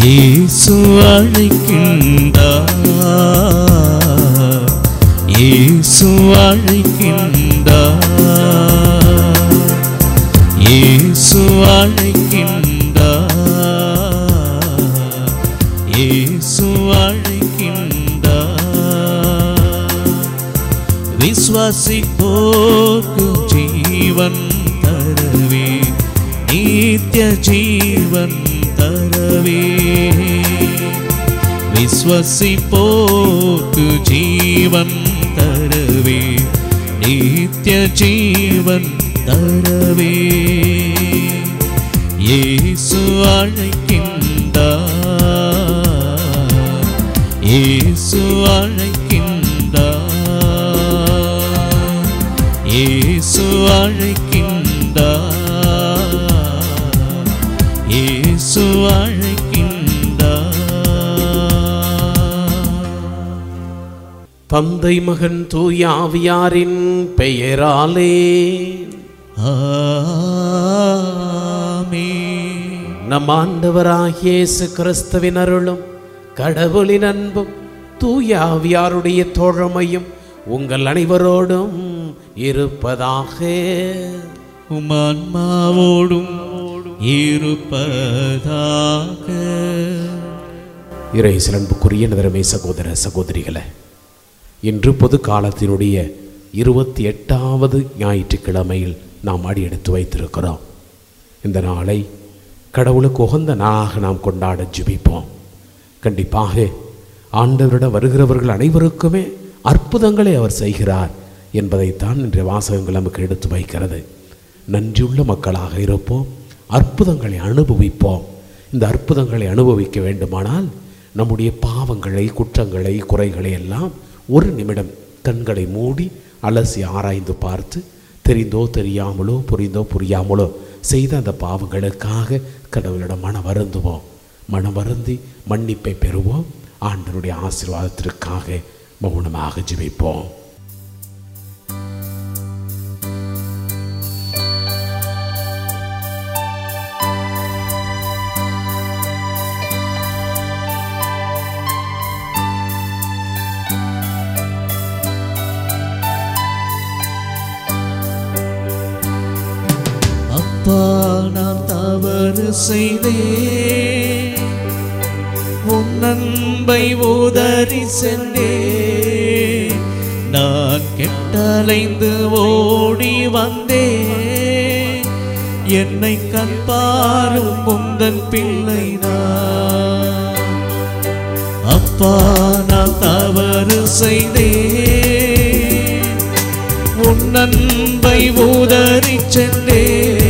இயேசு அழைக்கின்றார் இயேசு அழைக்கின்றார் இயேசு அழைக்கின்றார் இயேசு அழைக்கின்றார் விஸ்வாசிப்போர்க்கு ஜீவன் தரவே நித்திய ஜீவன் தரவே விஸ்வசிப்போர்க்கு ஜீவன் தரவே நித்திய ஜீவன் தரவே இயேசு அழைக்கின்றார் இயேசு அழைக்கின்றார் இயேசு அழைக்கின்றார் இயேசு அழைக்கின்றார் தந்தை மகன் தூய ஆவியாரின் பெயராலே ஆமென். நம் ஆண்டவராகிய இயேசு கிறிஸ்துவின் அருளும் கடவுளின் அன்பும் தூய ஆவியாருடைய தோழமையும் உங்கள் அனைவரோடும் இருப்பதாக உம் ஆன்மாவோடும் இருப்பதாக இறை சிலன்புக்குரிய நிதரமே சகோதர சகோதரிகளே இன்று பொது காலத்தினுடைய இருபத்தி எட்டாவது ஞாயிற்றுக்கிழமையில் நாம் அடி எடுத்து வைத்திருக்கிறோம் இந்த நாளை கடவுளுக்கு உகந்த நாளாக நாம் கொண்டாட ஜெபிப்போம் கண்டிப்பாக ஆண்டவரிடம் வருகிறவர்கள் அனைவருக்குமே அற்புதங்களை அவர் செய்கிறார் என்பதைத்தான் இன்றைய வாசகங்கள் நமக்கு எடுத்து வைக்கிறது நன்றியுள்ள மக்களாக இருப்போம் அற்புதங்களை அனுபவிப்போம் இந்த அற்புதங்களை அனுபவிக்க வேண்டுமானால் நம்முடைய பாவங்களை குற்றங்களை குறைகளை எல்லாம் ஒரு நிமிடம் கண்களை மூடி அலசி ஆராய்ந்து பார்த்து தெரிந்தோ தெரியாமலோ புரிந்தோ புரியாமலோ செய்த அந்த பாவங்களுக்காக கடவுளிடம் மன வருந்துவோம் மனம் வருந்தி மன்னிப்பை பெறுவோம் ஆண்டவருடைய ஆசீர்வாதத்திற்காக மௌனமாக ஜெபிப்போம் அப்பா நான் தவறு செய்தேன் உன் அன்பை உதறி சென்றேன் நான் கெட்டலைந்து ஓடி வந்தேன் என்னை கண்பாரும் முந்தன் பிள்ளை நான் அப்பா நான் தவறு செய்தேன் உன் அன்பை உதறி சென்றே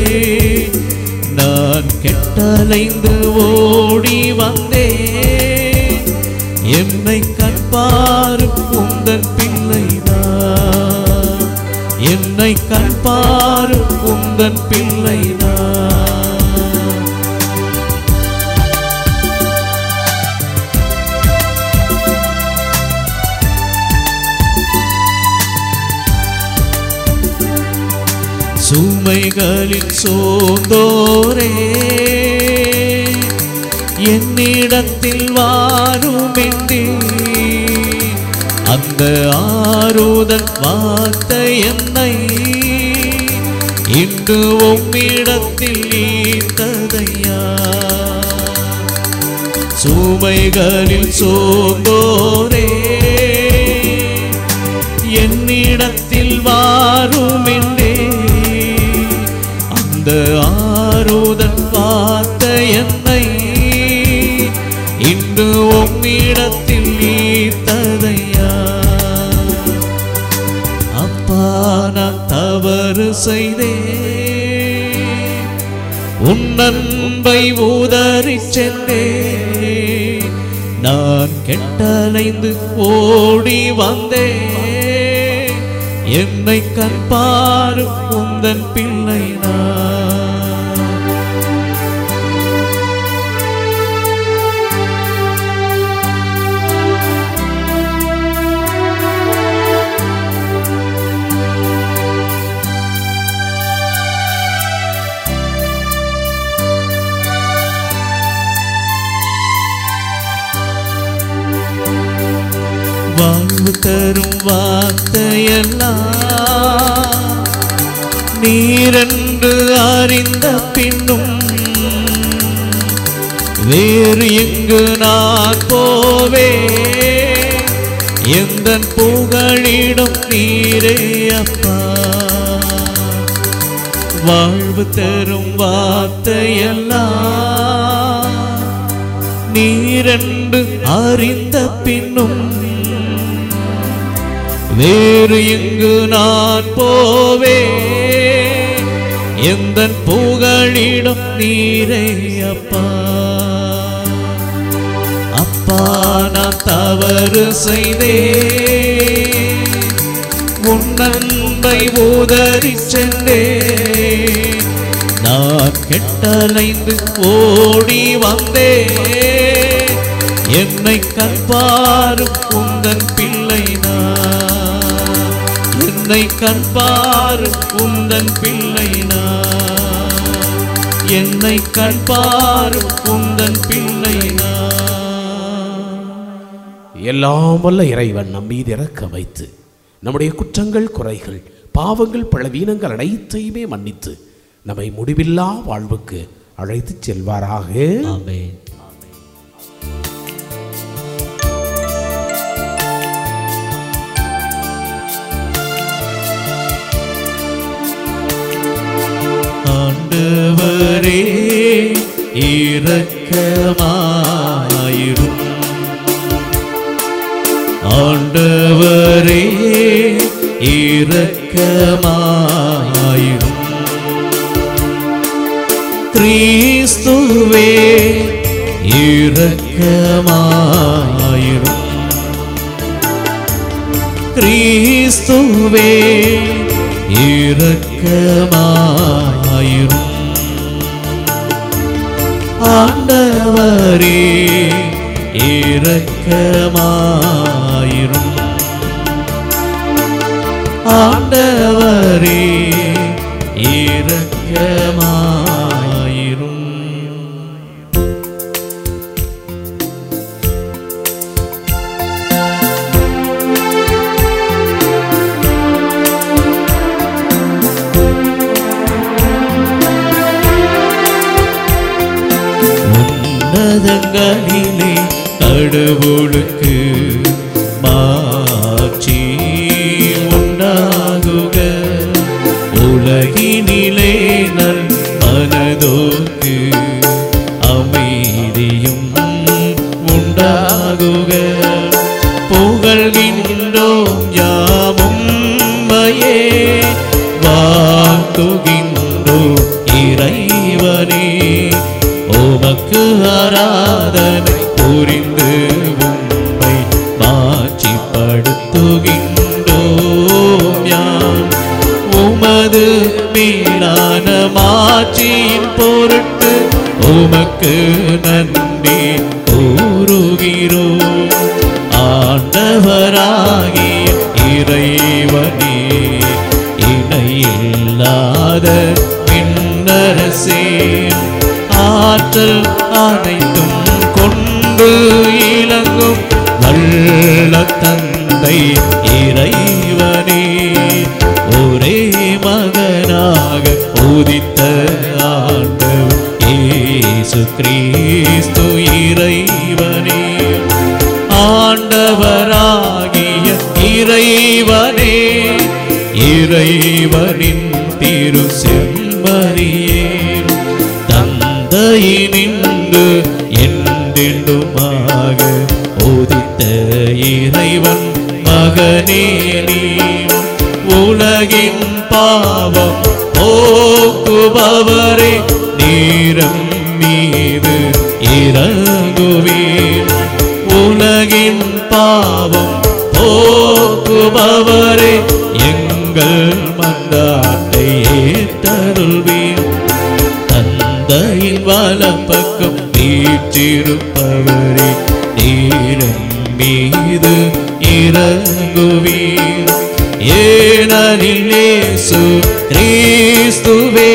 நான் கெட்டலைந்து ஓடி வந்தேன் என்னை கண்பாரும் உந்தன் பிள்ளைதான் என்னை கண்பாரும் உந்தன் பிள்ளைதான் சுமைகளில் சோர்ந்தோரே என்னிடத்தில் வாருமென்றே அந்த ஆறுதல் வார்த்தை என்னை இன்று உம்மிடத்தில் ஈர்த்ததையா சுமைகளில் சோர்ந்தோரே என்னிடத்தில் வாருமென்றே அந்த ஆறுதல் பார்த்த என்னை இன்று உம்மிடத்தில் ஈர்த்ததையா அப்பா நான் தவறு செய்தேன் உன் அன்பை உதறி சென்றேன் நான் கெட்டலைந்து ஓடி வந்தேன் என்னை கண்பாரும் உந்தன் பிள்ளை நான் வாழ்வு தரும் வார்த்தையெல்லாம் நீரென்று அறிந்த பின்னும் வேறு எங்கு நான் போவே எந்த புகழிடும் நீரே அப்பா வாழ்வு தரும் வார்த்தையெல்லாம் நீரென்று அறிந்த பின்னும் வேறு எங்கு நான் போவே எந்த புகழிடம் நீரே அப்பா அப்பா நான் தவறு செய்தே உன் அன்பை உதறி சென்றே நான் கெட்டலைந்து ஓடி வந்தே என்னை கண்பாரும் உந்தன் பிள்ளை நான் என்னை கண்பாரும் உந்தன் பிள்ளை நான் என்னை கண்பாரும் உந்தன் பிள்ளை நான் எல்லாம் வல்ல இறைவன் நம் மீது இறக்க வைத்து நம்முடைய குற்றங்கள் குறைகள் பாவங்கள் பலவீனங்கள் அனைத்தையுமே மன்னித்து நம்மை முடிவில்லா வாழ்வுக்கு அழைத்துச் செல்வாராக ஆமென் ஆண்டவரே இரக்கமாயிரும் ஆண்டவரே இரக்கமாயிரும் கிறிஸ்துவே இரக்கமாயிரும் கிறிஸ்துவே இரக்கமாயிரும் ஆண்டவரே இரக்கமாயிரும் ஆண்டவரே இரக்கமாயிரும் உன்னதங்களிலே கடவுளுக்கு மாட்சி உண்டாகுக உலகினிலே நல் மனதோக்கு அமைதியும் உண்டாகுக புகழ்கின்றோம் யாமும் மையே வாழ்த்துகின்றோம் இறைவனே உமக்கு ஆராதனை புரிந்து உம்மை மாட்சிப்படுத்துகின்றோம் யாம் உமது மேலான மாட்சியின் பொருட்டு உமக்கு நன்றி கூறுகிறோம் ஆண்டவராகிய இறைவனே இணையில்லாத விண்ணரசே ஆற்றல் அனைத்தும் கொண்டு இலங்கும் வல்ல தந்தை இறைவனே ஒரே மகனாக உதித்த ஆண்டவர் இயேசு கிறிஸ்து இறைவனே ஆண்டவராகிய இறைவனே இறைவனின் திரு செம்மறியே தந்தையினின்று என்றென்றுமாக உதித்த இறைவன் மகனே நீ உலகின் பாவம் போக்குபவரே நீரம் மீது இறங்குவீர் உலகின் பாவம் போக்குபவரே எங்கள் மந்தாட்டை ஏற்றருள்வீர் தந்தையின் வலப்பக்கம் வீற்றிருப்பவரே நீரன் மீது இறங்குவீர் ஏனரிலேசு கிறிஸ்துவே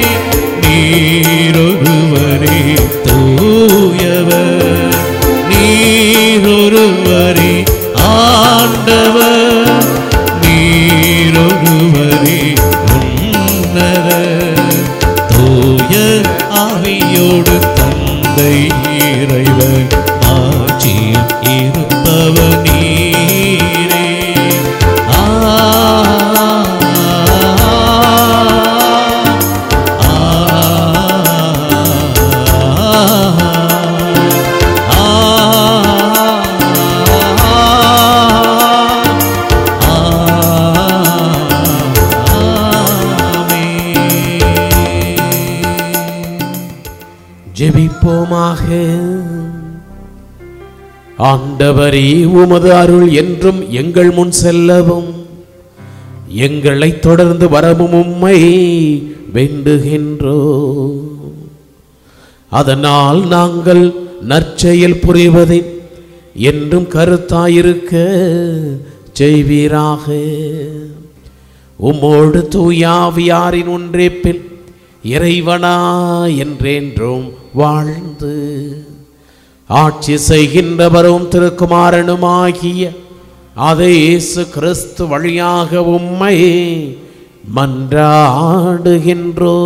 நீரொருவரே தூயவர் நீரொருவரே ஆ ஆண்டவர் நீரொருவரே உன்னத தூய ஆவியோடு தந்தை இறைவன் ஆட்சியில் இருப்பவர் நீரே ஆ ஜெபிப்போமாக ஆண்டவரே உமது அருள் என்றும் எங்கள் முன் செல்லவும் எங்களை தொடர்ந்து வரவும் உம்மை வேண்டுகின்றோ அதனால் நாங்கள் நற்செயல் புரிவதில் என்றும் கருத்தாயிருக்க செய்வீராக உம்மோடு தூயாவியாரின் ஒன்றேப்பில் இறைவனா என்றென்றும் வாழ்ந்து ஆட்சி செய்கின்றவரும் திருக்குமாரனுமாகிய அதை இயேசு கிறிஸ்து வழியாக உம்மை மன்றாடுகின்றோ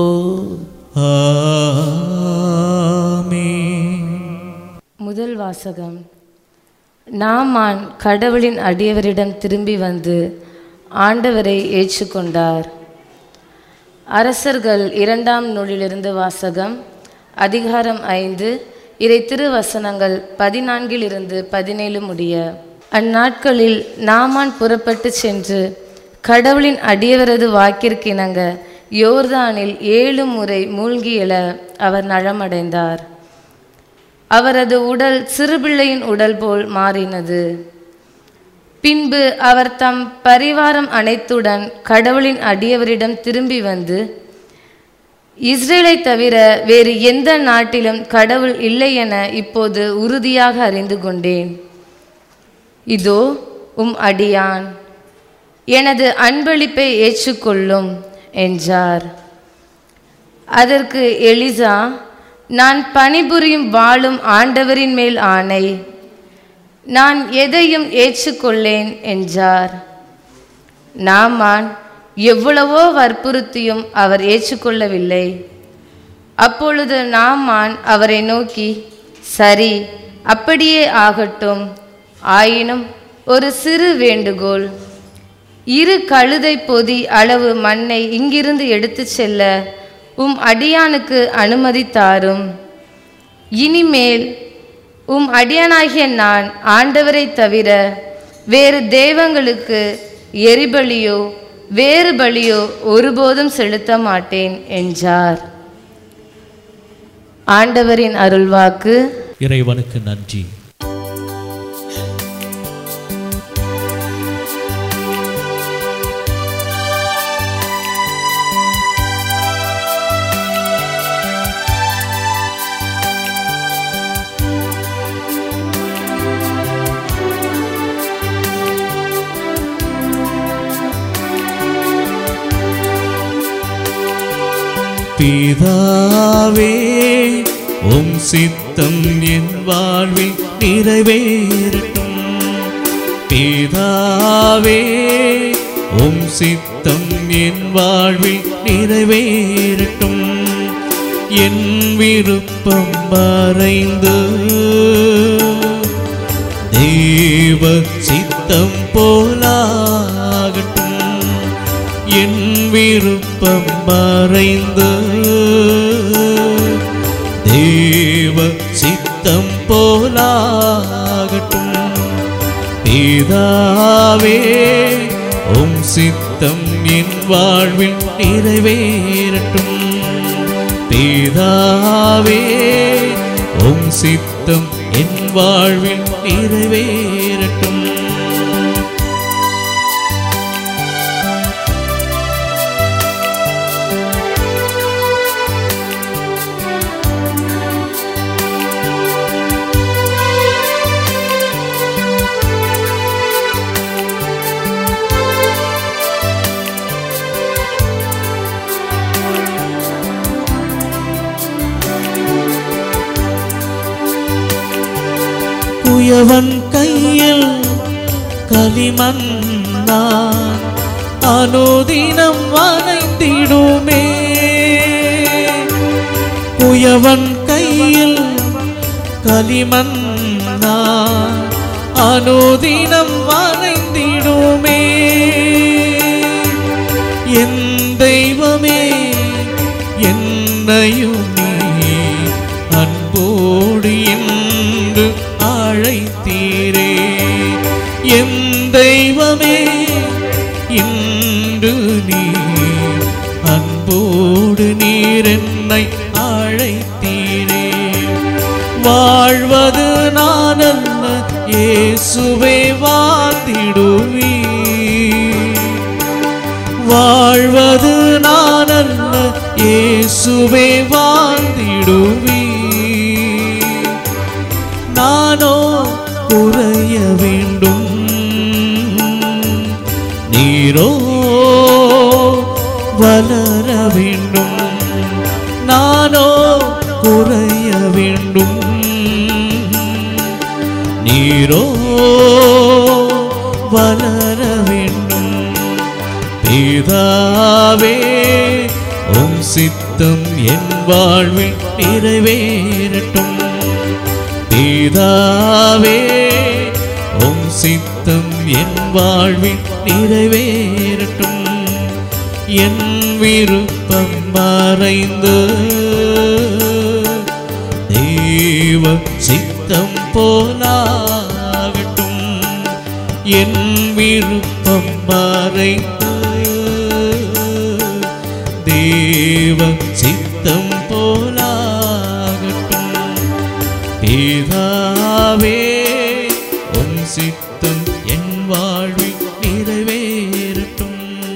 ஆமென். முதல் வாசகம் நாமான் கடவுளின் அடியவரிடம் திரும்பி வந்து ஆண்டவரை ஏற்றுக்கொண்டார் அரசர்கள் இரண்டாம் நூலிலிருந்து வாசகம் அதிகாரம் ஐந்து இறை திருவசனங்கள் பதினான்கிலிருந்து பதினேழு முடிய அந்நாட்களில் நாமான் புறப்பட்டு சென்று கடவுளின் அடியவரது வாக்கிற்கிணங்க யோர்தானில் ஏழு முறை மூழ்கி எழ அவர் நலமடைந்தார் அவரது உடல் சிறுபிள்ளையின் உடல் போல் மாறினது பின்பு அவர் தம் பரிவாரம் அனைத்துடன் கடவுளின் அடியவரிடம் திரும்பி வந்து இஸ்ரேலை தவிர வேறு எந்த நாட்டிலும் கடவுள் இல்லை என இப்போது உறுதியாக அறிந்து கொண்டேன் இதோ உம் அடியான் எனது அன்பளிப்பை ஏற்றுக்கொள்ளும் என்றார் அதற்கு எலிசா நான் பணிபுரியும் வாழும் ஆண்டவரின் மேல் ஆணை நான் எதையும் ஏற்றுக்கொள்ளேன் என்றார் நாமான் எவ்வளவோ வற்புறுத்தியும் அவர் ஏற்றுக்கொள்ளவில்லை அப்பொழுது நாமான் அவரை நோக்கி சரி அப்படியே ஆகட்டும் ஆயினும் ஒரு சிறு வேண்டுகோள் இரு கழுதை பொதி அளவு மண்ணை இங்கிருந்து எடுத்துச் செல்ல உம் அடியானுக்கு அனுமதி தாரும் இனிமேல் உம் அடியானாகிய நான் ஆண்டவரை தவிர வேறு தெய்வங்களுக்கு எரிபலியோ வேறு பலியோ ஒருபோதும் செலுத்த மாட்டேன் என்றார் ஆண்டவரின் அருள்வாக்கு இறைவனுக்கு நன்றி பிதாவே உம் சித்தம் என் வாழ்வில் நிறைவேறட்டும் பிதாவே உம் சித்தம் என் வாழ்வில் நிறைவேறட்டும் என் விருப்பம் மறைந்து தேவ சித்தம் போலாகட்டும் என் விருப்பம் மறைந்து தேவ சித்தம் போலாகட்டும் பிதாவே உம் சித்தம் என் வாழ்வில் நிறைவேறட்டும் பிதாவே உம் சித்தம் என் வாழ்வில் நிறைவேறட்டும் குயவன் கையில் களிமண்ணா அனுதினம் வரைந்திடுமே குயவன் கையில் களிமண்ணா அனுதினம் வரைந்திடுமே என் தெய்வமே என்னையும் நீ அன்போடு என்று அழைத்தீரே என் தெய்வமே இன்று நீ அன்போடு நீர் என்னை அழைத்தீரே வாழ்வது நான் அல்ல இயேசுவே வாழ்ந்திடுவீ வாழ்வது நான் அல்ல இயேசுவே வாழ்ந்திடுவீ நானோ குறைய வேண்டும் நீரோ வளர வேண்டும் நானோ குறைய வேண்டும் நீரோ வளர வேண்டும் பிதாவே உம் சித்தம் என் வாழ்வில் நிறைவேறட்டும் பிதாவே உம் சித்தம் என் வாழ்வில் நிறைவேறட்டும் என் விருப்பம் மறைந்து தேவ சித்தம் போலாகட்டும் என் விருப்பம் மறைந்து தேவ சித்தம் போலாகட்டும் பிதாவே உம் சித்தம் என் வாழ்வில் நிறைவேறட்டும்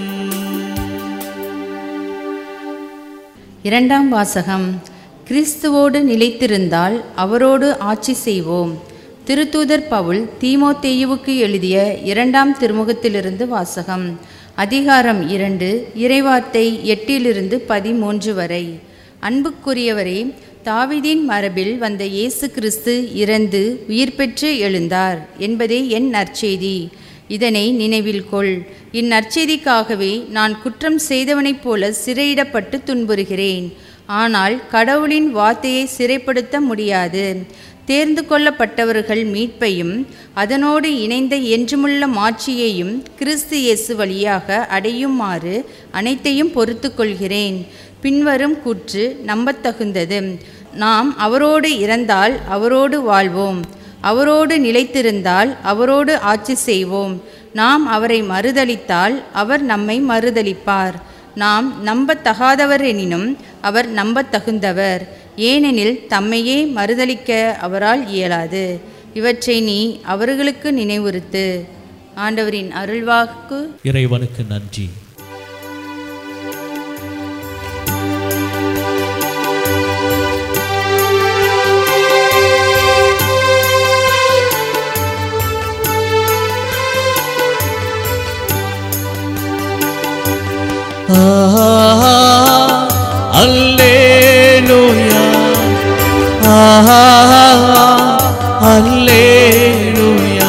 இரண்டாம் வாசகம் கிறிஸ்துவோடு நிலைத்திருந்தால் அவரோடு ஆட்சி செய்வோம் திருத்தூதர் பவுல் தீமோத்தேயுவுக்கு எழுதிய இரண்டாம் திருமுகத்திலிருந்து வாசகம் அதிகாரம் இரண்டு இறைவார்த்தை எட்டிலிருந்து பதிமூன்று வரை அன்புக்குரியவரே தாவீதின் மரபில் வந்த இயேசு கிறிஸ்து இறந்து உயிர் பெற்று எழுந்தார் என்பதே என் நற்செய்தி இதனை நினைவில் கொள் இந்நற்செய்திக்காகவே நான் குற்றம் செய்தவனைப் போல சிறையிடப்பட்டு துன்புறுகிறேன் ஆனால் கடவுளின் வார்த்தையை சிறைப்படுத்த முடியாது தேர்ந்து கொள்ளப்பட்டவர்கள் மீட்பையும் அதனோடு இணைந்த என்றுமுள்ள மாட்சியையும் கிறிஸ்து இயேசு வழியாக அடையுமாறு அனைத்தையும் பொறுத்து கொள்கிறேன் பின்வரும் கூற்று நம்பத்தகுந்தது நாம் அவரோடு இறந்தால் அவரோடு வாழ்வோம் அவரோடு நிலைத்திருந்தால் அவரோடு ஆட்சி செய்வோம் நாம் அவரை மறுதலித்தால் அவர் நம்மை மறுதலிப்பார் நாம் நம்பத்தகாதவர் எனினும் அவர் நம்பத்தகுந்தவர் ஏனெனில் தம்மையே மறுதலிக்க அவரால் இயலாது இவற்றை நீ அவர்களுக்கு நினைவுறுத்து ஆண்டவரின் அருள்வாக்கு இறைவனுக்கு நன்றி அல்லேலூயா அல்லேலூயா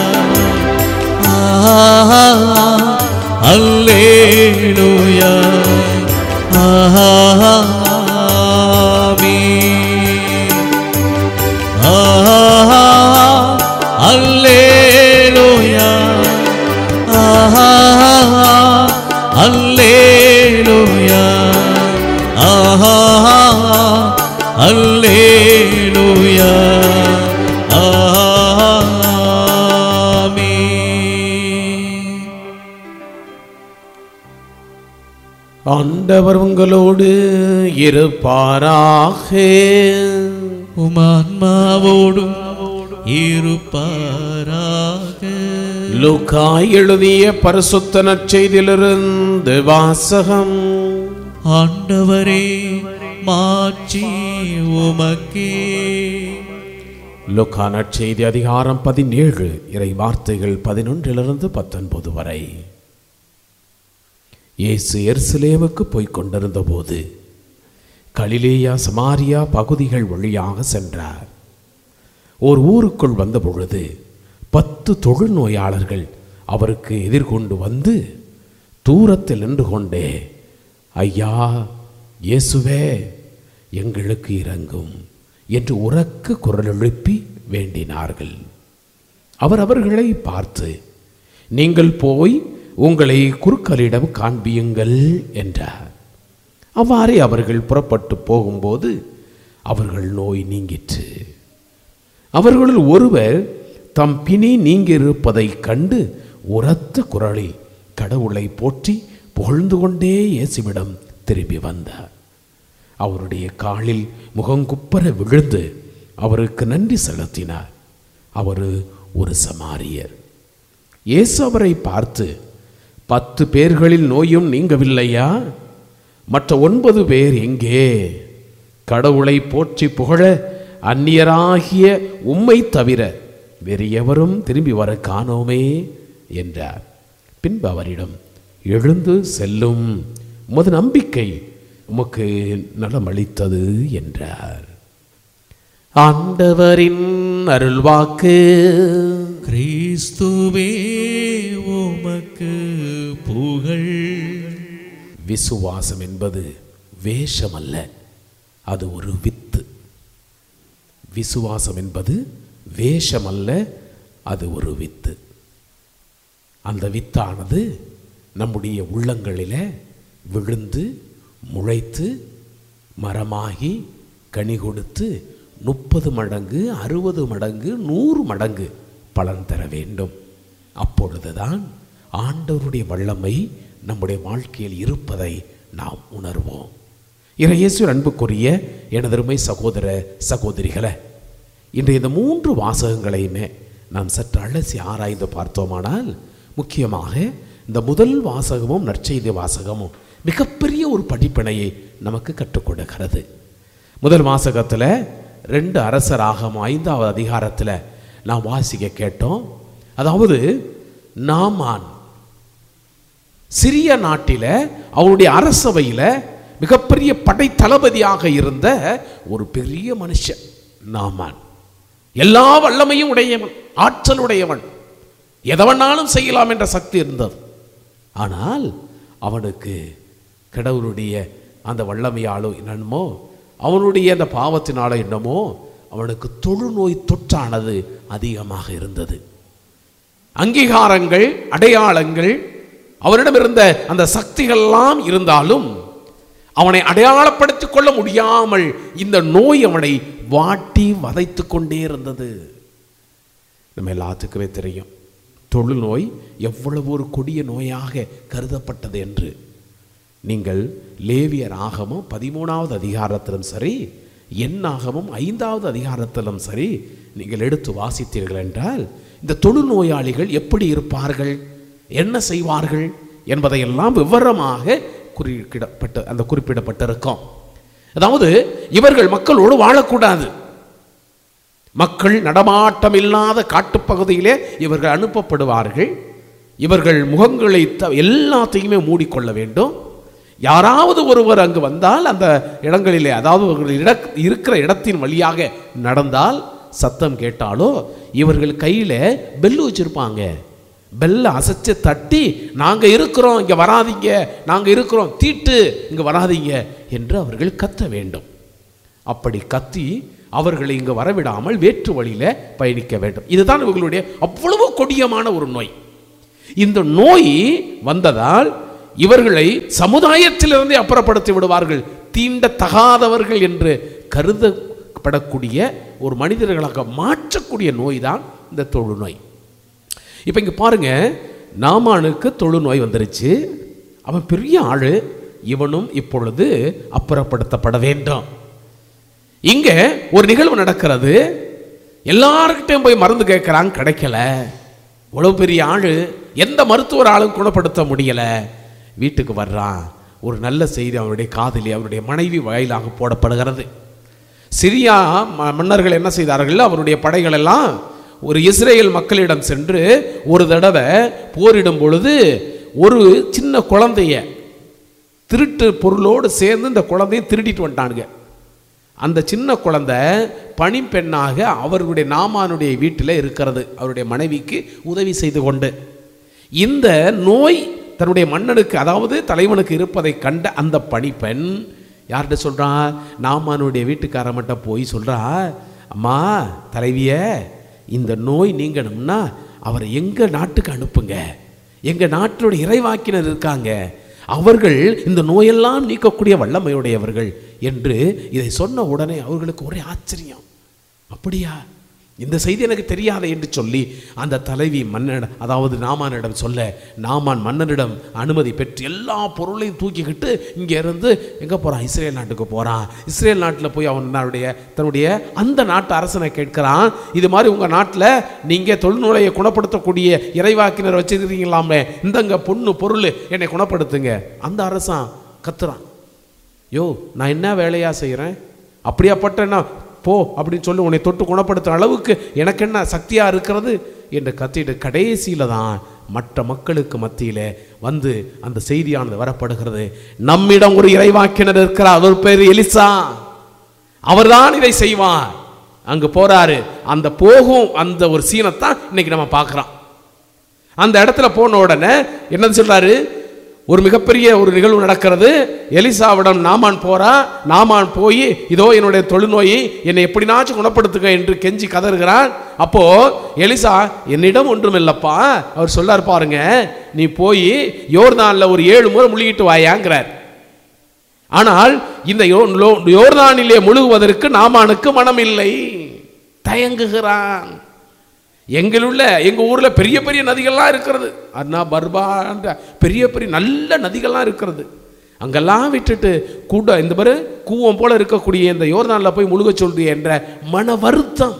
அல்லேலூயா ஆமென் அல்லேலூயா அல்லேலூயா அல்லேலூயா ஆமென் ஆண்டவர் உங்களோடு இருப்பாராக உமான்மாவோடும் இருப்பாராக லூக்காய் எழுதிய பரிசுத்த நற்செய்தியிலிருந்து வாசகம் ஆண்டவரே மாட்சி உமக்கே லூக்கா நற்செய்தி அதிகாரம் பதினேழு இறை வார்த்தைகள் பதினொன்றிலிருந்து பத்தொன்பது வரை இயேசு எருசலேமுக்கு போய்க் கொண்டிருந்த போது கலிலேயா சமாரியா பகுதிகள் வழியாக சென்றார் ஓர் ஊருக்குள் வந்தபொழுது பத்து தொழுநோயாளர்கள் அவருக்கு எதிர்கொண்டு வந்து தூரத்தில் நின்று கொண்டே ஐயா இயேசுவே எங்களுக்கு இறங்கும் என்று உரக்க குரல் எழுப்பி வேண்டினார்கள் அவர் அவர்களை பார்த்து நீங்கள் போய் உங்களை குறுக்களிடம் காண்பியுங்கள் என்றார் அவ்வாறே அவர்கள் புறப்பட்டு போகும்போது அவர்கள் நோய் நீங்கிற்று அவர்களுள் ஒருவர் தம் பிணி நீங்கியிருப்பதைக் கண்டு உரத்த குரலில் கடவுளை போற்றி புகழ்ந்து கொண்டே இயேசுவிடம் திரும்பி வந்தார் அவருடைய காலில் முகங்குப்பர விழுந்து அவருக்கு நன்றி செலுத்தினார் அவர் ஒரு சமாரியர் இயேசு அவரை பார்த்து பத்து பேர்களில் நோயும் நீங்கவில்லையா மற்ற ஒன்பது பேர் எங்கே கடவுளை போற்றி புகழ அந்நியராகிய உம்மை தவிர வேறு எவரும் திரும்பி வர காணோமே என்றார் பின்பு அவரிடம் எழுந்து செல்லும் உமது நம்பிக்கை உமக்கு நலமளித்தது என்றார் ஆண்டவரின் அருள்வாக்கு கிறிஸ்துவே உமக்கு புகழ் விசுவாசம் என்பது வேஷமல்ல அது ஒரு வித்து விசுவாசம் என்பது வேஷமல்ல அது ஒரு வித்து அந்த வித்தானது நம்முடைய உள்ளங்களில் விழுந்து முளைத்து மரமாகி கனி கொடுத்து முப்பது மடங்கு அறுபது மடங்கு நூறு மடங்கு பலன் தர வேண்டும் அப்பொழுதுதான் ஆண்டவருடைய வல்லமை நம்முடைய வாழ்க்கையில் இருப்பதை நாம் உணர்வோம் இறையேசு அன்புக்குரிய எனதருமை சகோதர சகோதரிகளே இன்றைய இந்த மூன்று வாசகங்களையுமே நாம் சற்று அலசி ஆராய்ந்து பார்த்தோமானால் முக்கியமாக இந்த முதல் வாசகமும் நற்செய்தி வாசகமும் மிகப்பெரிய ஒரு படிப்பினையை நமக்கு கற்றுக் கொடுக்கிறது முதல் வாசகத்தில் ரெண்டு அரசராகம் ஐந்தாவது அதிகாரத்தில் நாம் வாசிக்க கேட்டோம் அதாவது நாமான் சிறிய நாட்டில் அவருடைய அரசவையில் மிகப்பெரிய படை தளபதியாக இருந்த ஒரு பெரிய மனுஷன் நாமான் எல்லா வல்லமையும் உடையவன் ஆற்றல் உடையவன் எதவனாலும் செய்யலாம் என்ற சக்தி இருந்தது ஆனால் அவனுக்கு கடவுளுடைய அந்த வல்லமையாலோ என்னமோ அவனுடைய அந்த பாவத்தினாலோ என்னமோ அவனுக்கு தொழுநோய் தொற்றானது அதிகமாக இருந்தது அங்கீகாரங்கள் அடையாளங்கள் அவனிடம் இருந்த அந்த சக்திகள்லாம் இருந்தாலும் அவனை அடையாளப்படுத்திக் கொள்ள முடியாமல் இந்த நோய் அவனை வாட்டி வதைத்து கொண்டே இருந்தது நம்ம எல்லாத்துக்குமே தெரியும் தொழுநோய் எவ்வளவு ஒரு கொடிய நோயாக கருதப்பட்டது என்று நீங்கள் லேவியர் ஆகமும் பதிமூணாவது அதிகாரத்திலும் சரி எண்ணாகமும் ஐந்தாவது அதிகாரத்திலும் சரி நீங்கள் எடுத்து வாசித்தீர்கள் என்றால் இந்த தொழுநோயாளிகள் எப்படி இருப்பார்கள் என்ன செய்வார்கள் என்பதையெல்லாம் விவரமாக குறிப்பிடப்பட்ட அந்த குறிப்பிடப்பட்டிருக்கும் அதாவது இவர்கள் மக்களோடு வாழக்கூடாது மக்கள் நடமாட்டம் இல்லாத காட்டுப்பகுதியிலே இவர்கள் அனுப்பப்படுவார்கள் இவர்கள் முகங்களை த எல்லாத்தையுமே மூடிக்கொள்ள வேண்டும் யாராவது ஒருவர் அங்கு வந்தால் அந்த இடங்களிலே அதாவது அவர்கள் இட இருக்கிற இடத்தின் வழியாக நடந்தால் சத்தம் கேட்டாலோ இவர்கள் கையில் பெல்லு வச்சுருப்பாங்க பெல்ல அசைச்சு தட்டி நாங்கள் இருக்கிறோம் இங்கே வராதீங்க நாங்கள் இருக்கிறோம் தீட்டு இங்கே வராதீங்க என்று அவர்கள் கத்த வேண்டும் அப்படி கத்தி அவர்களை இங்கு வரவிடாமல் வேற்று வழியில் பயணிக்க வேண்டும் இதுதான் இவர்களுடைய அவ்வளவு கொடியமான ஒரு நோய் இந்த நோய் வந்ததால் இவர்களை சமுதாயத்திலிருந்தே அப்புறப்படுத்தி விடுவார்கள் தீண்டத்தகாதவர்கள் என்று கருதப்படக்கூடிய ஒரு மனிதர்களாக மாற்றக்கூடிய நோய் தான் இந்த தொழுநோய் இப்போ இங்கே பாருங்க நாமானுக்கு தொழுநோய் வந்துருச்சு அவன் பெரிய ஆளு இவனும் இப்பொழுது அப்புறப்படுத்தப்பட வேண்டும் இங்க ஒரு நிகழ்வு நடக்கிறது எல்லார்கிட்டையும் போய் மருந்து கேட்குறாங்க கிடைக்கல இவ்வளவு பெரிய ஆளு எந்த மருத்துவர் ஆளும் குணப்படுத்த முடியல வீட்டுக்கு வர்றான் ஒரு நல்ல செய்தி அவனுடைய காதலி அவருடைய மனைவி வாயிலாக போடப்படுகிறது சிரியா ம- மன்னர்கள் என்ன செய்தார்கள் அவருடைய படைகள் எல்லாம் ஒரு இஸ்ரேல் மக்களிடம் சென்று ஒரு தடவை போரிடும் பொழுது ஒரு சின்ன குழந்தைய திருட்டு பொருளோடு சேர்ந்து இந்த குழந்தையை திருடிட்டு வந்துட்டானுங்க அந்த சின்ன குழந்தை பணிப்பெண்ணாக அவருடைய நாமானுடைய வீட்டில் இருக்கிறது அவருடைய மனைவிக்கு உதவி செய்து கொண்டு இந்த நோய் தன்னுடைய மன்னனுக்கு அதாவது தலைவனுக்கு இருப்பதை கண்ட அந்த பணிப்பெண் யார்கிட்ட சொல்றா நாமானுடைய வீட்டுக்கார மட்டும் போய் சொல்றா அம்மா தலைவிய இந்த நோய் நீங்கணும்னா அவரை எங்க நாட்டுக்கு அனுப்புங்க எங்க நாட்டினுடைய இறைவாக்கினர் இருக்காங்க அவர்கள் இந்த நோயெல்லாம் நீக்கக்கூடிய வல்லமையுடையவர்கள் என்று இதை சொன்ன உடனே அவர்களுக்கு ஒரே ஆச்சரியம் அப்படியா இந்த செய்தி எனக்கு தெரியாதே என்று சொல்லி அந்த தலைவி மன்னன் அதாவது நாமானிடம் சொல்ல நாமான் மன்னனிடம் அனுமதி பெற்று எல்லா பொருளையும் தூக்கிக்கிட்டு இங்கே இருந்து எங்கே போகிறான் இஸ்ரேல் நாட்டுக்கு போகிறான் இஸ்ரேல் நாட்டில் போய் அவன் தன்னுடைய தன்னுடைய அந்த நாட்டு அரசனை கேட்கிறான் இது மாதிரி உங்கள் நாட்டில் நீங்கள் தொழில்நுழையை குணப்படுத்தக்கூடிய இறைவாக்கினர் வச்சிருக்கீங்களாமே இந்தங்க பொண்ணு பொருள் என்னை குணப்படுத்துங்க அந்த அரசன் கத்துறான் யோ நான் என்ன வேலையா செய்கிறேன் அப்படியாப்பட்ட நான் போ அப்படின்னு சொல்லி உன்னை தொட்டு குணப்படுத்துகிற அளவுக்கு எனக்கு என்ன சக்தியாக இருக்கிறது என்று கத்திட்டு கடைசியில் தான் மற்ற மக்களுக்கு மத்தியில் வந்து அந்த செய்தியானது வரப்படுகிறது நம்மிடம் ஒரு இறைவாக்கினர் இருக்கிறார் அவர் பேர் எலிசா அவர்தான் இதை செய்வார் அங்கு போறாரு அந்த போகும் அந்த ஒரு சீனைத்தான் இன்னைக்கு நம்ம பார்க்குறோம் அந்த இடத்துல போன உடனே என்னது சொல்றாரு ஒரு மிகப்பெரிய ஒரு நிகழ்வு நடக்கிறது எலிசாவிடம் நாமான் போறா நாமான் போய் இதோ என்னுடைய தொழுநோயை என்னை எப்படினாச்சும் குணப்படுத்துக என்று கெஞ்சி கதறுகிறான் அப்போ எலிசா என்னிடம் ஒன்றும் இல்லப்பா அவர் சொல்லார் பாருங்க நீ போய் யோர்தான்ல ஒரு ஏழு முறை முழுகிட்டு வாயாங்கிறார் ஆனால் இந்த யோ- லோ- யோர்தானிலே முழுகுவதற்கு நாமானுக்கு மனம் இல்லை தயங்குகிறான் எங்களுள்ள எங்க ஊர்ல பெரிய பெரிய நதிகள்லாம் இருக்கிறது அண்ணா பர்பான்ற பெரிய பெரிய நல்ல நதிகள்லாம் இருக்கிறது அங்கெல்லாம் விட்டுட்டு கூட இந்த பாரு கூவம் போல இருக்கக்கூடிய இந்த யோர்தான்ல போய் முழுக சொல்றியே என்ற மன வருத்தம்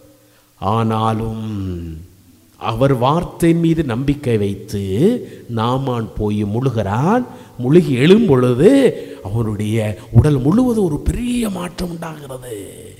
ஆனாலும் அவர் வார்த்தை மீது நம்பிக்கை வைத்து நாமான் போய் முழுகிறான் முழுகி எழும் பொழுது அவனுடைய உடல் முழுவதும் ஒரு பெரிய மாற்றம் உண்டாகிறது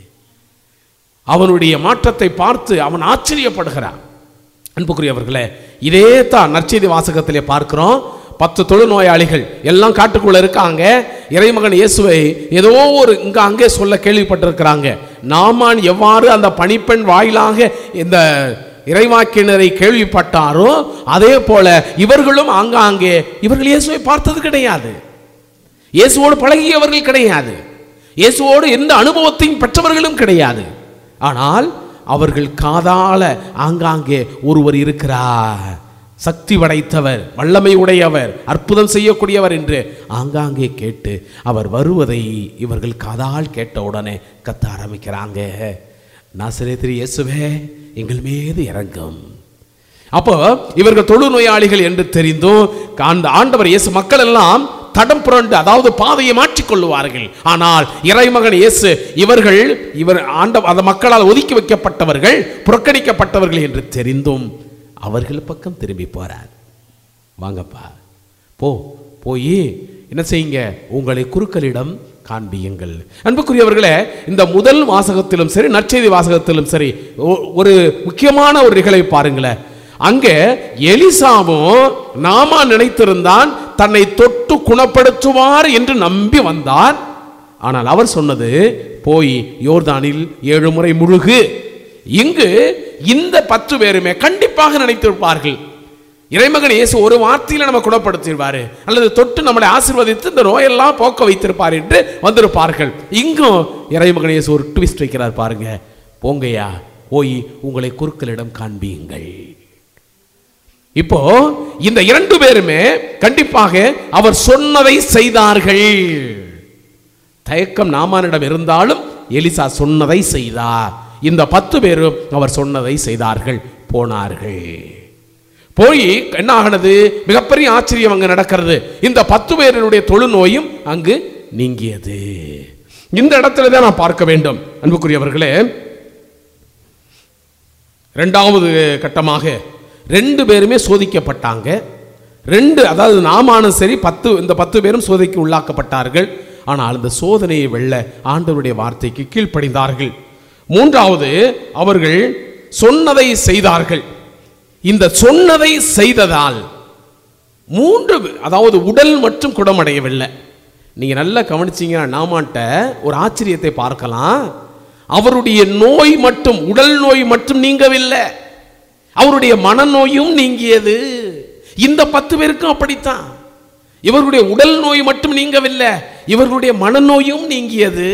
அவனுடைய மாற்றத்தை பார்த்து அவன் ஆச்சரியப்படுகிறான் அன்புக்குரியவர்களே இதே தான் நற்செய்தி வாசகத்திலே பார்க்கிறோம் பத்து தொழுநோயாளிகள் எல்லாம் காட்டுக்குள்ள இருக்காங்க இறைமகன் இயேசுவை ஏதோ ஒரு இங்க அங்கே சொல்ல கேள்விப்பட்டிருக்கிறாங்க நாமான் எவ்வாறு அந்த பணிப்பெண் வாயிலாக இந்த இறைவாக்கினரை கேள்விப்பட்டாரோ அதே போல இவர்களும் ஆங்காங்கே இவர்கள் இயேசுவை பார்த்தது கிடையாது இயேசுவோடு பழகியவர்கள் கிடையாது இயேசுவோடு எந்த அனுபவத்தையும் பெற்றவர்களும் கிடையாது ஆனால் அவர்கள் காதால ஆங்காங்கே ஒருவர் இருக்கிறார் சக்தி படைத்தவர் வல்லமை உடையவர் அற்புதம் செய்யக்கூடியவர் என்று ஆங்காங்கே கேட்டு அவர் வருவதை இவர்கள் காதால் கேட்ட உடனே கத்த ஆரம்பிக்கிறாங்க நாசரேத்திரி இயேசுவே எங்கள் மீது இறங்கும் அப்போ இவர்கள் தொழுநோயாளிகள் என்று தெரிந்தும் அந்த ஆண்டவர் இயேசு மக்கள் எல்லாம் தடம் புரண்டு அதாவது பாதையை மாற்றிக் கொள்ளுவார்கள் ஆனால் இறைமகன் இயேசு இவர்கள் இவர் ஆண்ட அந்த மக்களால் ஒதுக்கி வைக்கப்பட்டவர்கள் புறக்கணிக்கப்பட்டவர்கள் என்று தெரிந்தும் அவர்கள் பக்கம் திரும்பி போறார் வாங்கப்பா போ போய் என்ன செய்யுங்க உங்களை குருக்களிடம் காண்பியுங்கள் அன்புக்குரியவர்களே இந்த முதல் வாசகத்திலும் சரி நற்செய்தி வாசகத்திலும் சரி ஒ- ஒரு முக்கியமான ஒரு நிகழ்வை பாருங்களேன் அங்கே எலிசாவும் நாமா நினைத்திருந்தான் தன்னை தொட்டு குணப்படுத்துவார் என்று நம்பி வந்தார் ஆனால் அவர் சொன்னது போய் யோர்தானில் ஏழு முறை முழுகு இங்கு இந்த பத்து பேருமே கண்டிப்பாக நினைத்திருப்பார்கள் இறைமகன் இயேசு ஒரு வார்த்தையில நம்ம குணப்படுத்திடுவாரு அல்லது தொட்டு நம்மளை ஆசீர்வதித்து இந்த நோயெல்லாம் போக்க வைத்திருப்பார் என்று வந்திருப்பார்கள் இங்கும் இறைமகன் இயேசு ஒரு ட்விஸ்ட் வைக்கிறார் பாருங்க போங்கய்யா போய் உங்களை குருக்களிடம் காண்பியுங்கள் இப்போ இந்த இரண்டு பேருமே கண்டிப்பாக அவர் சொன்னதை செய்தார்கள் தயக்கம் நாமானிடம் இருந்தாலும் எலிசா சொன்னதை செய்தார் இந்த பத்து பேரும் அவர் சொன்னதை செய்தார்கள் போனார்கள் போய் என்ன ஆகினது மிகப்பெரிய ஆச்சரியம் அங்கு நடக்கிறது இந்த பத்து பேருடைய தொழுநோயும் அங்கு நீங்கியது இந்த இடத்துல தான் நான் பார்க்க வேண்டும் அன்புக்குரியவர்களே ரெண்டாவது கட்டமாக ரெண்டு பேருமே சோதிக்கப்பட்டாங்க ரெண்டு அதாவது நாமானும் சரி பத்து இந்த பத்து பேரும் சோதனைக்கு உள்ளாக்கப்பட்டார்கள் ஆனால் இந்த சோதனையை வெல்ல ஆண்டவருடைய வார்த்தைக்கு கீழ்ப்படிந்தார்கள் மூன்றாவது அவர்கள் சொன்னதை செய்தார்கள் இந்த சொன்னதை செய்ததால் மூன்று அதாவது உடல் மற்றும் குணமடையவில்லை நீங்க நல்லா கவனிச்சீங்கன்னா நாமான்ட்ட ஒரு ஆச்சரியத்தை பார்க்கலாம் அவருடைய நோய் மட்டும் உடல் நோய் மட்டும் நீங்கவில்லை அவருடைய மனநோயும் நீங்கியது இந்த பத்து பேருக்கும் அப்படித்தான் இவர்களுடைய உடல் நோய் மட்டும் நீங்கவில்லை இவர்களுடைய மனநோயும் நீங்கியது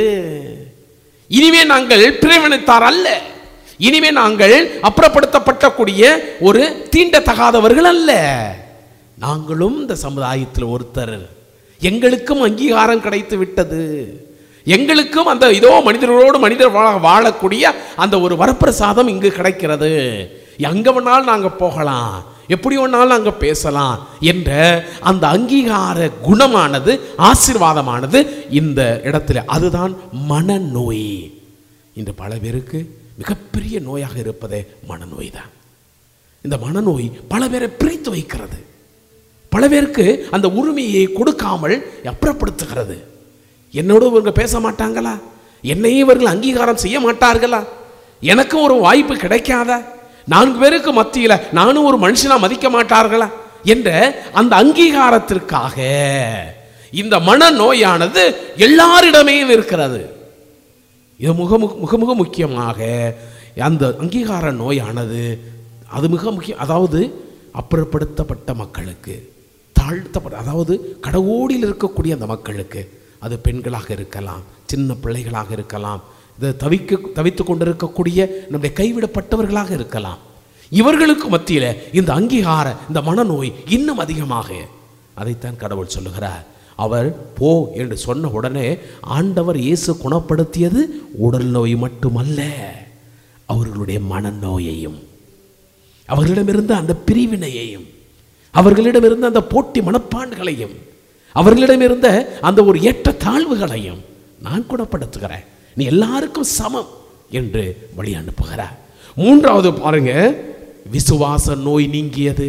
இனிமே நாங்கள் பிரிவினைத்தார் அல்ல இனிமே நாங்கள் அப்புறப்படுத்தப்பட்டக்கூடிய ஒரு தீண்டத்தகாதவர்கள் அல்ல நாங்களும் இந்த சமுதாயத்தில் ஒருத்தர் எங்களுக்கும் அங்கீகாரம் கிடைத்து விட்டது எங்களுக்கும் அந்த இதோ மனிதர்களோடு மனிதர் வாழ வாழக்கூடிய அந்த ஒரு வரப்பிரசாதம் இங்கு கிடைக்கிறது எங்க வேணாலும் நாங்கள் போகலாம் எப்படி வேணாலும் நாங்கள் பேசலாம் என்ற அந்த அங்கீகார குணமானது ஆசீர்வாதமானது இந்த இடத்துல அதுதான் மனநோய் இன்று பல பேருக்கு மிகப்பெரிய நோயாக இருப்பதே மனநோய் தான் இந்த மனநோய் பல பேரை பிரித்து வைக்கிறது பல பேருக்கு அந்த உரிமையை கொடுக்காமல் அப்புறப்படுத்துகிறது என்னோடு இவங்க பேச மாட்டாங்களா என்னையும் இவர்கள் அங்கீகாரம் செய்ய மாட்டார்களா எனக்கும் ஒரு வாய்ப்பு கிடைக்காதா நான்கு பேருக்கு மத்தியில் நானும் ஒரு மனுஷனா மதிக்க மாட்டார்களா என்ற அந்த அங்கீகாரத்திற்காக இந்த மனநோயானது எல்லாரிடமே இருக்கிறது இது மிக முக- மிக மிக முக்கியமாக அந்த அங்கீகார நோயானது அது மிக முக்கியம் அதாவது அப்புறப்படுத்தப்பட்ட மக்களுக்கு தாழ்த்தப்பட்ட அதாவது கடவுளில் இருக்கக்கூடிய அந்த மக்களுக்கு அது பெண்களாக இருக்கலாம் சின்ன பிள்ளைகளாக இருக்கலாம் இது தவிக்க தவித்து கொண்டிருக்கக்கூடிய நம்முடைய கைவிடப்பட்டவர்களாக இருக்கலாம் இவர்களுக்கு மத்தியில் இந்த அங்கீகார இந்த மனநோய் இன்னும் அதிகமாக அதைத்தான் கடவுள் சொல்லுகிறார் அவர் போ என்று சொன்ன உடனே ஆண்டவர் இயேசு குணப்படுத்தியது உடல் நோய் மட்டுமல்ல அவர்களுடைய மனநோயையும் அவர்களிடமிருந்த அந்த பிரிவினையையும் அவர்களிடமிருந்த அந்த போட்டி மனப்பான்களையும் அவர்களிடமிருந்த அந்த ஒரு ஏற்ற தாழ்வுகளையும் நான் குணப்படுத்துகிறேன் நீ எல்லாருக்கும் சமம் என்று வழி அனுப்புகிறார் மூன்றாவது பாருங்க விசுவாச நோய் நீங்கியது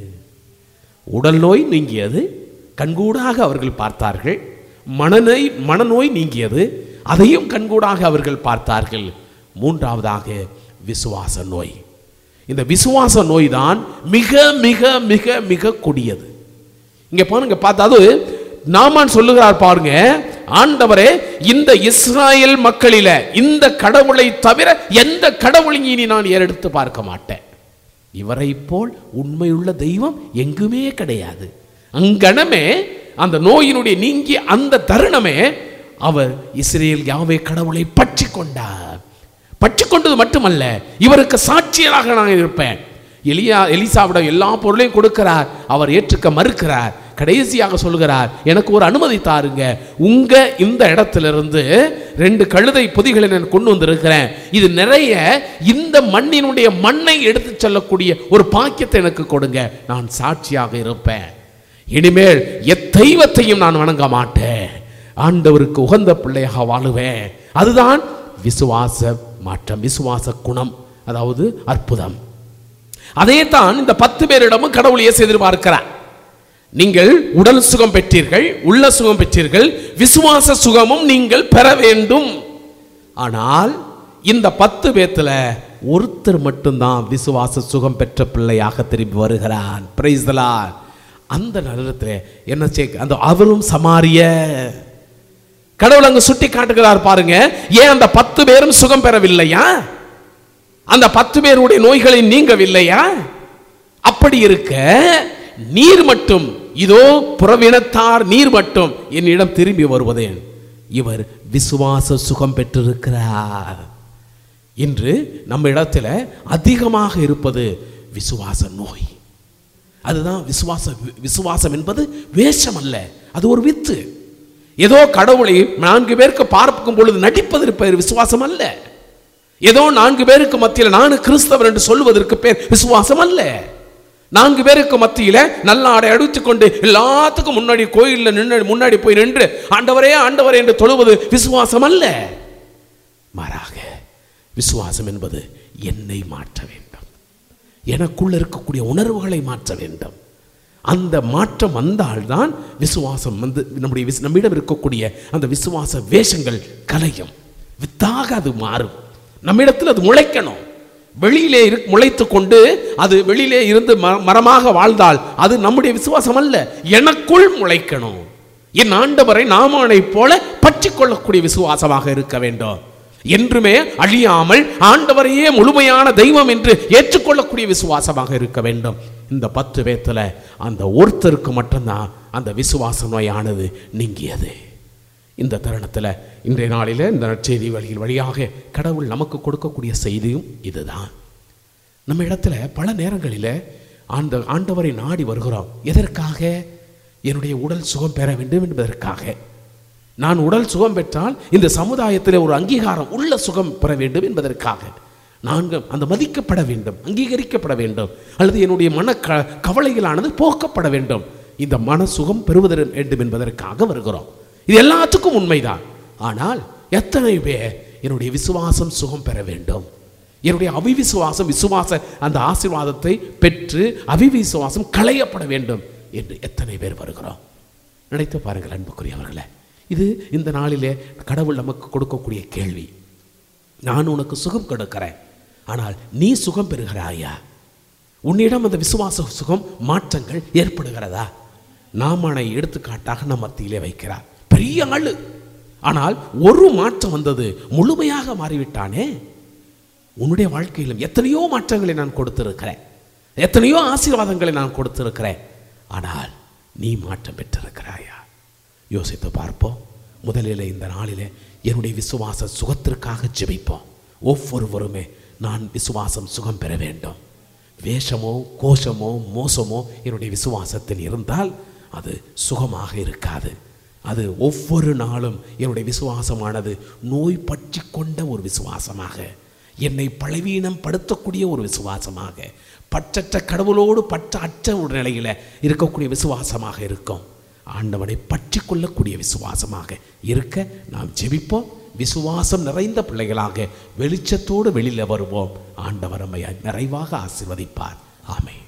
உடல் நோய் நீங்கியது கண்கூடாக அவர்கள் பார்த்தார்கள் மனநோய் மனநோய் நீங்கியது அதையும் கண்கூடாக அவர்கள் பார்த்தார்கள் மூன்றாவதாக விசுவாச நோய் இந்த விசுவாச நோய் தான் மிக மிக மிக மிக கொடியது இங்க பாருங்க பார்த்தா நாமான் சொல்லுகிறார் பாருங்க ஆண்டவரே இந்த இஸ்ராயேல் மக்களில இந்த கடவுளை தவிர எந்த கடவுளையும் இனி நான் ஏறெடுத்து பார்க்க மாட்டேன் இவரை போல் உண்மையுள்ள தெய்வம் எங்குமே கிடையாது அங்கனமே அந்த நோயினுடைய நீங்கிய அந்த தருணமே அவர் இஸ்ரேல் யாவே கடவுளை பற்றி கொண்டார் பற்றி கொண்டது மட்டுமல்ல இவருக்கு சாட்சியராக நான் இருப்பேன் எலியா எலிசாவிடம் எல்லா பொருளையும் கொடுக்கிறார் அவர் ஏற்றுக்க மறுக்கிறார் கடைசியாக சொல்கிறார் எனக்கு ஒரு அனுமதி தாருங்க உங்க இந்த இடத்திலிருந்து ரெண்டு கழுதை பொதிகளை நான் கொண்டு வந்திருக்கிறேன் இது நிறைய இந்த மண்ணினுடைய மண்ணை எடுத்து செல்லக்கூடிய ஒரு பாக்கியத்தை எனக்கு கொடுங்க நான் சாட்சியாக இருப்பேன் இனிமேல் எத்தெய்வத்தையும் நான் வணங்க மாட்டேன் ஆண்டவருக்கு உகந்த பிள்ளையாக வாழுவேன் அதுதான் விசுவாச மாற்றம் விசுவாச குணம் அதாவது அற்புதம் அதே தான் இந்த பத்து பேரிடமும் கடவுள் இயேசு எதிர்பார்க்கிறார் நீங்கள் உடல் சுகம் பெற்றீர்கள் உள்ள சுகம் பெற்றீர்கள் விசுவாச சுகமும் நீங்கள் பெற வேண்டும் ஆனால் இந்த பத்து பேத்துல ஒருத்தர் மட்டும்தான் விசுவாச சுகம் பெற்ற பிள்ளையாக திரும்பி வருகிறான் Praise the Lord. அந்த நேரத்தில் என்ன செய்ய அந்த அவரும் சமாரிய கடவுள் அங்கு சுட்டி காட்டுகிறார் பாருங்க ஏன் அந்த பத்து பேரும் சுகம் பெறவில்லையா அந்த பத்து பேருடைய நோய்களை நீங்கவில்லையா அப்படி இருக்க நீர் மட்டும் இதோ புறவினத்தார் நீர் மட்டும் என்னிடம் திரும்பி வருவதேன் இவர் விசுவாச சுகம் பெற்றிருக்கிறார் இன்று நம்ம இடத்துல அதிகமாக இருப்பது விசுவாச நோய் அதுதான் விசுவாச விசுவாசம் என்பது வேஷம் அல்ல அது ஒரு வித்து ஏதோ கடவுளை நான்கு பேருக்கு பார்க்கும் பொழுது நடிப்பதற்கு பேர் விசுவாசம் அல்ல ஏதோ நான்கு பேருக்கு மத்தியில் நான் கிறிஸ்தவர் என்று சொல்வதற்கு பேர் விசுவாசம் அல்ல நான்கு பேருக்கு மத்தியில நல்ல ஆடை அடித்துக் கொண்டு எல்லாத்துக்கும் முன்னாடி கோயில்ல நின்று முன்னாடி போய் நின்று ஆண்டவரே ஆண்டவரே என்று தொழுவது விசுவாசம் அல்ல மாறாக விசுவாசம் என்பது என்னை மாற்ற வேண்டும் எனக்குள்ள இருக்கக்கூடிய உணர்வுகளை மாற்ற வேண்டும் அந்த மாற்றம் வந்தால்தான் விசுவாசம் வந்து நம்முடைய விஸ்- நம்மிடம் இருக்கக்கூடிய அந்த விசுவாச வேஷங்கள் கலையும் வித்தாக அது மாறும் நம்மிடத்தில் அது முளைக்கணும் வெளியிலே இரு முளைத்து கொண்டு அது வெளியிலே இருந்து ம- மரமாக வாழ்ந்தால் அது நம்முடைய விசுவாசம் அல்ல எனக்குள் முளைக்கணும் என் ஆண்டவரை நாமானை போல பற்றி கொள்ளக்கூடிய விசுவாசமாக இருக்க வேண்டும் என்றுமே அழியாமல் ஆண்டவரையே முழுமையான தெய்வம் என்று ஏற்றுக்கொள்ளக்கூடிய விசுவாசமாக இருக்க வேண்டும் இந்த பத்து பேத்துல அந்த ஒருத்தருக்கு மட்டும்தான் அந்த விசுவாச நோயானது நீங்கியது இந்த தருணத்தில் இன்றைய நாளில் இந்த நற்செய்தி வழியில் வழியாக கடவுள் நமக்கு கொடுக்கக்கூடிய செய்தியும் இதுதான் நம்ம இடத்துல பல நேரங்களில் அந்த ஆண்டவரை நாடி வருகிறோம் எதற்காக என்னுடைய உடல் சுகம் பெற வேண்டும் என்பதற்காக நான் உடல் சுகம் பெற்றால் இந்த சமுதாயத்தில் ஒரு அங்கீகாரம் உள்ள சுகம் பெற வேண்டும் என்பதற்காக நான்கு அந்த மதிக்கப்பட வேண்டும் அங்கீகரிக்கப்பட வேண்டும் அல்லது என்னுடைய மன க கவலைகளானது போக்கப்பட வேண்டும் இந்த மன சுகம் பெறுவதற்கு வேண்டும் என்பதற்காக வருகிறோம் இது எல்லாத்துக்கும் உண்மைதான் ஆனால் எத்தனை பேர் என்னுடைய விசுவாசம் சுகம் பெற வேண்டும் என்னுடைய அவிவிசுவாசம் விசுவாச அந்த ஆசீர்வாதத்தை பெற்று அவிவிசுவாசம் களையப்பட வேண்டும் என்று எத்தனை பேர் வருகிறோம் நினைத்து பாருங்கள் அன்புக்குரியவர்களே இது இந்த நாளிலே கடவுள் நமக்கு கொடுக்கக்கூடிய கேள்வி நான் உனக்கு சுகம் கொடுக்கிறேன் ஆனால் நீ சுகம் பெறுகிறாயா உன்னிடம் அந்த விசுவாச சுகம் மாற்றங்கள் ஏற்படுகிறதா நாமனை எடுத்துக்காட்டாக நம் மத்தியிலே வைக்கிறார் பெரிய ஆளு ஆனால் ஒரு மாற்றம் வந்தது முழுமையாக மாறிவிட்டானே உன்னுடைய வாழ்க்கையிலும் எத்தனையோ மாற்றங்களை நான் கொடுத்திருக்கிறேன் எத்தனையோ ஆசீர்வாதங்களை நான் கொடுத்திருக்கிறேன் ஆனால் நீ மாற்றம் பெற்றிருக்கிறாயா யோசித்து பார்ப்போம் முதலில் இந்த நாளிலே என்னுடைய விசுவாச சுகத்திற்காக ஜெபிப்போம் ஒவ்வொருவருமே நான் விசுவாசம் சுகம் பெற வேண்டும் வேஷமோ கோஷமோ மோசமோ என்னுடைய விசுவாசத்தில் இருந்தால் அது சுகமாக இருக்காது அது ஒவ்வொரு நாளும் என்னுடைய விசுவாசமானது நோய் பற்றி கொண்ட ஒரு விசுவாசமாக என்னை பலவீனம் படுத்தக்கூடிய ஒரு விசுவாசமாக பற்றற்ற கடவுளோடு பற்ற அற்ற ஒரு நிலையில் இருக்கக்கூடிய விசுவாசமாக இருக்கும் ஆண்டவனை பற்றி கொள்ளக்கூடிய விசுவாசமாக இருக்க நாம் ஜெபிப்போம் விசுவாசம் நிறைந்த பிள்ளைகளாக வெளிச்சத்தோடு வெளியில் வருவோம் ஆண்டவர் நம்மை நிறைவாக ஆசீர்வதிப்பார் ஆமென்